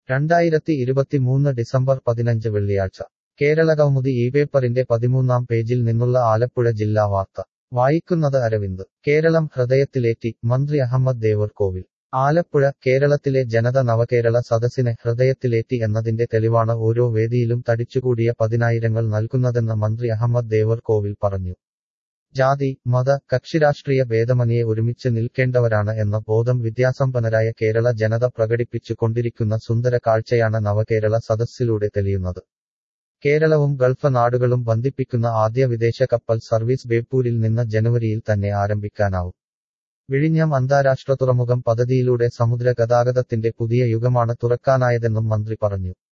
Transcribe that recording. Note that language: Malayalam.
രണ്ടായിരത്തി ഇരുപത്തിമൂന്ന് ഡിസംബർ പതിനഞ്ച് വെള്ളിയാഴ്ച കേരളകൗമുദി ഈ പേപ്പറിന്റെ പതിമൂന്നാം പേജിൽ നിന്നുള്ള ആലപ്പുഴ ജില്ലാ വാർത്ത വായിക്കുന്നത് അരവിന്ദ് കേരളം ഹൃദയത്തിലേറ്റി മന്ത്രി അഹമ്മദ് ദേവർകോവിൽ ആലപ്പുഴ കേരളത്തിലെ ജനത നവകേരള സദസ്സിനെ ഹൃദയത്തിലേറ്റി എന്നതിന്റെ തെളിവാണ് ഓരോ വേദിയിലും തടിച്ചുകൂടിയ പതിനായിരങ്ങൾ നൽകുന്നതെന്ന് മന്ത്രി അഹമ്മദ് ദേവർകോവിൽ പറഞ്ഞു ജാതി മത കക്ഷിരാഷ്ട്രീയ ഭേദമന്യേ ഒരുമിച്ച് നിൽക്കേണ്ടവരാണ് എന്ന ബോധം വിദ്യാസമ്പന്നരായ കേരള ജനത പ്രകടിപ്പിച്ചു കൊണ്ടിരിക്കുന്ന സുന്ദര കാഴ്ചയാണ് നവകേരള സദസ്സിലൂടെ തെളിയുന്നത് കേരളവും ഗൾഫ് നാടുകളും ബന്ധിപ്പിക്കുന്ന ആദ്യ വിദേശ കപ്പൽ സർവീസ് ബേപ്പൂരിൽ നിന്ന് ജനുവരിയിൽ തന്നെ ആരംഭിക്കാനാവും വിഴിഞ്ഞം അന്താരാഷ്ട്ര തുറമുഖം പദ്ധതിയിലൂടെ സമുദ്ര ഗതാഗതത്തിന്റെ പുതിയ യുഗമാണ് തുറക്കാനായതെന്നും മന്ത്രി പറഞ്ഞു